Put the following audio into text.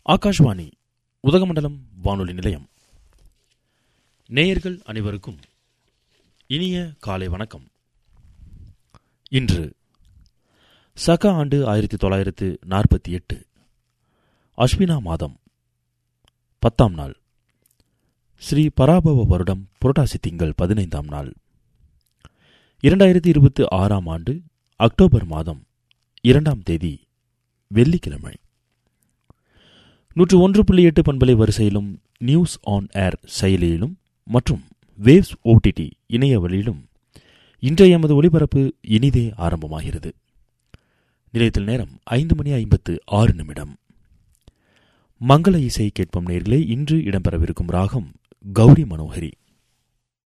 ஆகாஷ்வாணி உதகமண்டலம் வானொலி நிலையம் நேயர்கள் அனைவருக்கும் இனிய காலை வணக்கம் இன்று சக ஆண்டு ஆயிரத்தி தொள்ளாயிரத்து நாற்பத்தி எட்டு அஸ்வினா மாதம் பத்தாம் நாள் ஸ்ரீ பராபவ வருடம் புரட்டாசி திங்கள் பதினைந்தாம் நாள் இரண்டாயிரத்தி இருபத்தி ஆறாம் ஆண்டு அக்டோபர் மாதம் இரண்டாம் தேதி வெள்ளிக்கிழமை நூற்று ஒன்று புள்ளி எட்டு பண்பலை வரிசையிலும் நியூஸ் ஆன் ஏர் செயலியிலும் மற்றும் வேவ்ஸ் ஓடிடி இணைய வழியிலும் இன்றைய எமது ஒளிபரப்பு இனிதே ஆரம்பமாகிறது நிலையத்தில் நேரம் ஐந்து மணி ஐம்பத்து ஆறு நிமிடம் மங்கள இசை கேட்போம் நேர்களே இன்று இடம்பெறவிருக்கும் ராகம் கௌரி மனோகரி